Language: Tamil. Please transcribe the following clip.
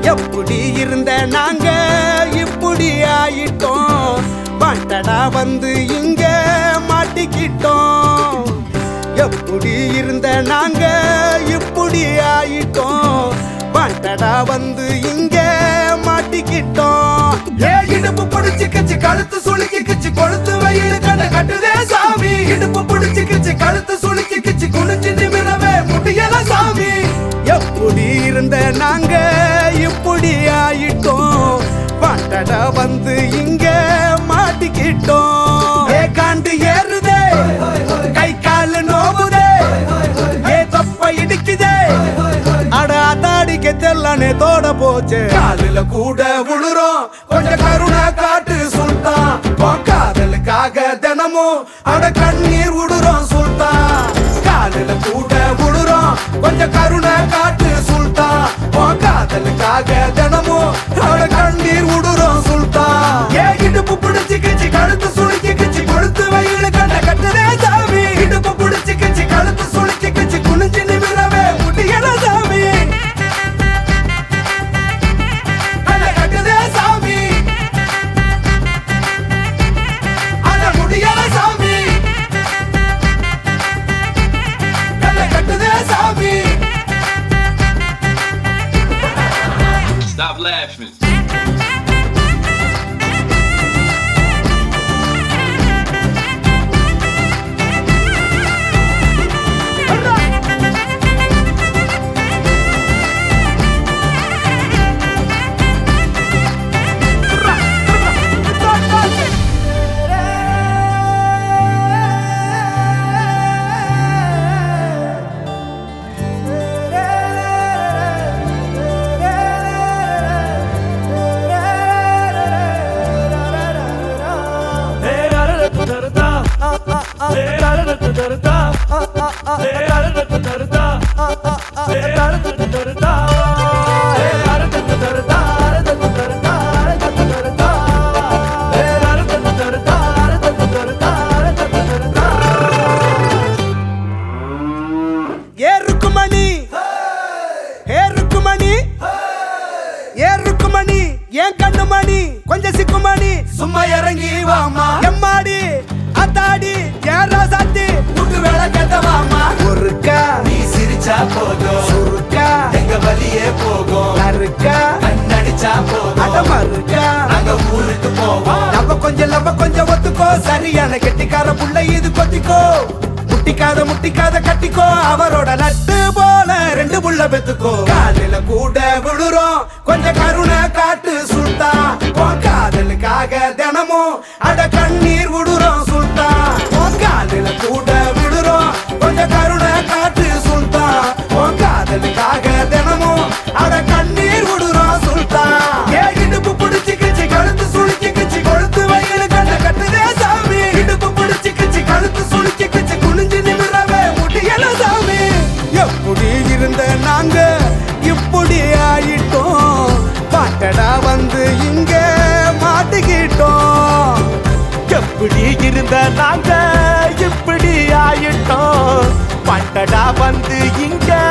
எப்படி இருந்த நாங்க இப்படி ஆயிட்டோம் பாட்டடா வந்து இங்க மாட்டிக்கிட்டோம் எப்படி இருந்த நாங்க இப்படி ஆயிட்டோம் பாட்டடா வந்து இங்க மாட்டிக்கிட்டோம் ஏ இடுப்பு பிடிச்சு கிச்சு கழுத்து சுளுக்கி கிச்சு கொழுத்து வயிறு கண்ண கட்டுதே சாமி இடுப்பு பிடிச்சு கிச்சு கழுத்து சுளுக்கி கிச்சு குனிஞ்சு நிமிரவே முடியல சாமி எப்படி இருந்த நாங்க இப்படி ஆயிட்டோம் பாட்டடா வந்து இங்க மாட்டிக்கிட்டோம் ஏ காண்டு ஏறுதே கை காலு நோவுதே ஏ தொப்ப இடிக்குதே அட அதாடிக்க தெல்லானே தோட போச்சு காலில கூட விழுறோம் கொஞ்சம் கருணை காட்டு சுல்தான் உன் காதலுக்காக தினமும் அட கண்ணீர் விடுறோம் சுல்தான் காலில கூட விழுறோம் கொஞ்சம் கருணை காட்டு சுல்தான் உன் காதலுக்காக தினமும் அட கண்ணீர் விடுறோம் சுல்தான் ஏ இடுப்பு பிடிச்சு கிச்சு கழுத்து சுளுக்கி கிச்சு கொழுத்து வயிறு கண்ண கட்டுதே சாமி இடுப்பு பிடிச்சு கிச்சு கழுத்து சுளுக்கி கிச்சு குனிஞ்சு நிமிரவே முடியல சாமி கண்ண கட்டுதே சாமி அட முடியல சாமி கண்ண கட்டுதே சாமி Stop laughing. ஏருக்கு மணி ஏருக்கு மணி ஏருக்கு மணி ஏன் கண்ணு மணி கொஞ்சம் சிக்கு மணி சும்மா இறங்கி வாமா எம்மாடி அத்தாடி ஏன் ராசாத்தி புட்டு வேலை கேட்டவாமா ஒருக்கா நீ சிரிச்சா போதும் சுருக்கா எங்க வழியே போகும் நறுக்கா கண்ணடிச்சா போதும் அடமறுக்கா நாங்க ஊருக்கு போவோம் நம்ம கொஞ்சம் நம்ம கொஞ்சம் ஒத்துக்கோ சரியான கெட்டிக்கார புள்ள இது கொத்திக்கோ முட்டிக்காத முட்டிக்காத கட்டிக்கோ அவரோட நட்டு போல ரெண்டு புள்ள பெத்துக்கோ காலில கூட விழுறோம் கொஞ்சம் கருணை காட்டு சுல்தா உன் காதலுக்காக தினமும் அட கண்ணீர் விடுறோம் சுல்தா உன் காலில கூட விழுறோம் கொஞ்சம் கருணை காட்டு சுல்தா உன் காதலுக்காக தினமும் அட கண்ணீர் விடுறோம் சுல்தா ஏ இடுப்பு பிடிச்சு கிச்சு கழுத்து சுளுக்கி கிச்சு கொழுத்து வயிறு கண்ண கட்டுதே சாமி இடுப்பு பிடிச்சு கிச்சு கழுத்து சுளுக்கி கிச்சு குனிஞ்சு நிமிரவே முடியல சாமி எப்படி இருந்த நாங்க இப்படி ஆயிட்டோம் பாட்டடா வந்து இங்க மாட்டிக்கிட்டோம் எப்படி இருந்த நாங்க இப்படி ஆயிட்டோம் பட்டடா வந்து இங்க